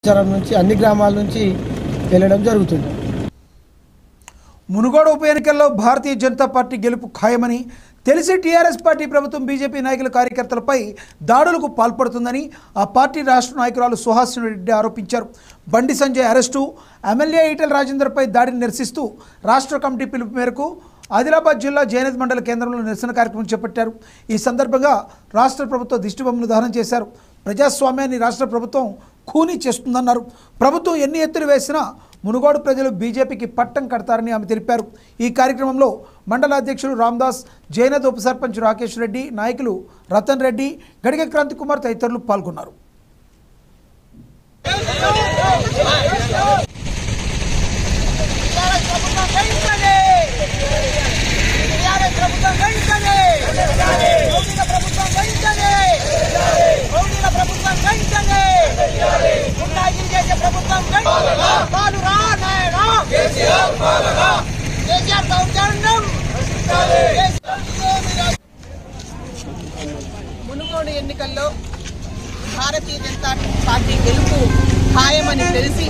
ప్రచారం నుంచి అన్ని గ్రామాల నుంచి వెళ్ళడం జరుగుతుంది మునుగోడు ఉప ఎన్నికల్లో భారతీయ జనతా పార్టీ గెలుపు ఖాయమని తెలిసి టీఆర్ఎస్ పార్టీ ప్రభుత్వం బీజేపీ నాయకుల కార్యకర్తలపై దాడులకు పాల్పడుతుందని ఆ పార్టీ రాష్ట్ర నాయకురాలు సుహాసిని రెడ్డి ఆరోపించారు బండి సంజయ్ అరెస్టు ఎమ్మెల్యే ఈటెల రాజేందర్పై దాడిని నిరసిస్తూ రాష్ట్ర కమిటీ పిలుపు మేరకు ఆదిలాబాద్ జిల్లా జయనద్ మండల కేంద్రంలో నిరసన కార్యక్రమం చేపట్టారు ఈ సందర్భంగా రాష్ట్ర ప్రభుత్వ దిష్టిబొమ్మను దహనం చేశారు ప్రజాస్వామ్యాన్ని రాష్ట్ర ప్రభుత్వం ఖూనీ చేస్తుందన్నారు ప్రభుత్వం ఎన్ని ఎత్తులు వేసినా మునుగోడు ప్రజలు బీజేపీకి పట్టం కడతారని ఆమె తెలిపారు ఈ కార్యక్రమంలో మండల అధ్యక్షుడు రామ్దాస్ జైనద్ ఉప సర్పంచ్ రాకేష్ రెడ్డి నాయకులు రతన్ రెడ్డి గడిగ క్రాంతి కుమార్ తదితరులు పాల్గొన్నారు మునుగోడు ఎన్నికల్లో భారతీయ జనతా పార్టీ గెలుపు ఖాయమని తెలిసి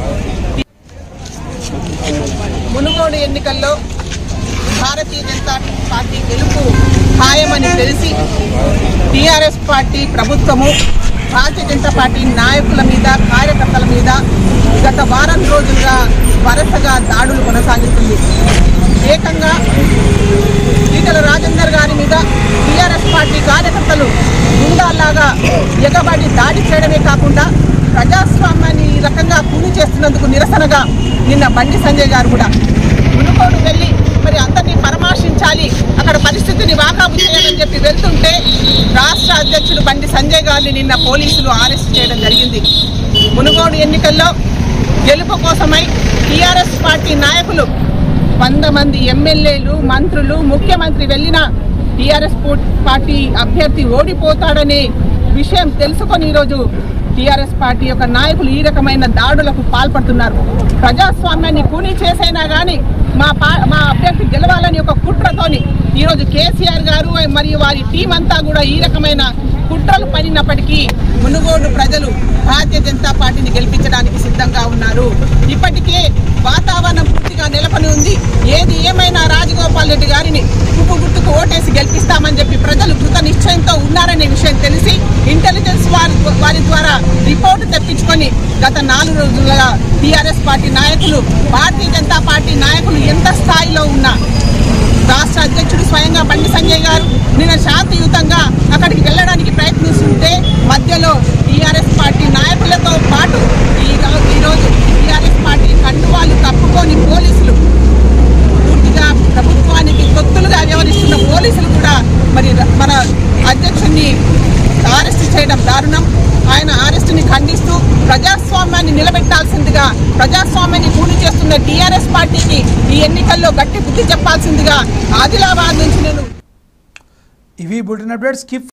మునుగోడు ఎన్నికల్లో భారతీయ జనతా పార్టీ గెలుపు ఖాయమని తెలిసి టీఆర్ఎస్ పార్టీ ప్రభుత్వము భారతీయ జనతా పార్టీ నాయకుల మీద కార్యకర్తల మీద గత వారం రోజులుగా వరుసగా దాడులు కొనసాగిస్తుంది ఏకంగా ఈటల రాజేందర్ గారి మీద టీఆర్ఎస్ పార్టీ కార్యకర్తలు గుండాల్లాగా ఎగబడి దాడి చేయడమే కాకుండా ప్రజాస్వామ్యాన్ని ఈ రకంగా కూలి చేస్తున్నందుకు నిరసనగా నిన్న బండి సంజయ్ గారు కూడా మునుగోడు వెళ్ళి మరి అందరినీ పరామర్శించాలి అక్కడ పరిస్థితిని వాకాబు చేయాలని చెప్పి వెళ్తుంటే రాష్ట్ర అధ్యక్షుడు బండి సంజయ్ గారిని నిన్న పోలీసులు అరెస్ట్ చేయడం జరిగింది మునుగోడు ఎన్నికల్లో గెలుపు కోసమై టీఆర్ఎస్ పార్టీ నాయకులు వంద మంది ఎమ్మెల్యేలు మంత్రులు ముఖ్యమంత్రి వెళ్ళిన టీఆర్ఎస్ పార్టీ అభ్యర్థి ఓడిపోతాడనే విషయం తెలుసుకొని ఈరోజు టీఆర్ఎస్ పార్టీ యొక్క నాయకులు ఈ రకమైన దాడులకు పాల్పడుతున్నారు ప్రజాస్వామ్యాన్ని కూనీ చేసైనా కానీ మా పా మా అభ్యర్థి గెలవాలని ఒక కుట్రతోని ఈరోజు కేసీఆర్ గారు మరియు వారి టీం అంతా కూడా ఈ రకమైన కుట్రలు పడినప్పటికీ మునుగోడు ప్రజలు భారతీయ జనతా పార్టీని గెలిపించడానికి సిద్ధంగా ఉన్నారు ఇప్పటికే వాతావరణం పూర్తిగా నెలకొని ఉంది ఏది ఏమైనా రాజగోపాల్ రెడ్డి గారిని ఉప్పు గుర్తుకు ఓటేసి గెలిపిస్తామని చెప్పి ప్రజలు కృత నిశ్చయంతో ఉన్నారనే విషయం తెలిసి ఇంటెలిజెన్స్ వారి వారి ద్వారా రిపోర్టు తెప్పించుకొని గత నాలుగు రోజులుగా టీఆర్ఎస్ పార్టీ నాయకులు భారతీయ జనతా పార్టీ నాయకులు ఎంత స్థాయిలో ఉన్నా రాష్ట్ర అధ్యక్షుడు స్వయంగా బండి సంజయ్ గారు నిన్న శాంతియుతంగా అక్కడికి వెళ్ళడానికి ప్రయత్నిస్తుంటే మధ్యలో టీఆర్ఎస్ పార్టీ నాయకులతో పాటు ఈ రో- ఈరోజు టీఆర్ఎస్ పార్టీ కండువాలు కప్పుకొని పోలీసులు పూర్తిగా ప్రభుత్వానికి తొత్తులుగా వ్యవహరిస్తున్న పోలీసులు కూడా మరి ర- మన అధ్యక్షుడిని అరెస్ట్ చేయడం దారుణం ఆయన అరెస్టుని ఖండిస్తూ ప్రజాస్వామ్యాన్ని నిలబెట్టాల్సిందిగా ప్రజాస్వామ్యాన్ని కూలి చేస్తున్న టీఆర్ఎస్ పార్టీకి ఈ ఎన్నికల్లో గట్టి బుద్ధి చెప్పాల్సిందిగా ఆదిలాబాద్ నుంచి నేను ఇవి బులెటిన్ అప్డేట్స్ కీప్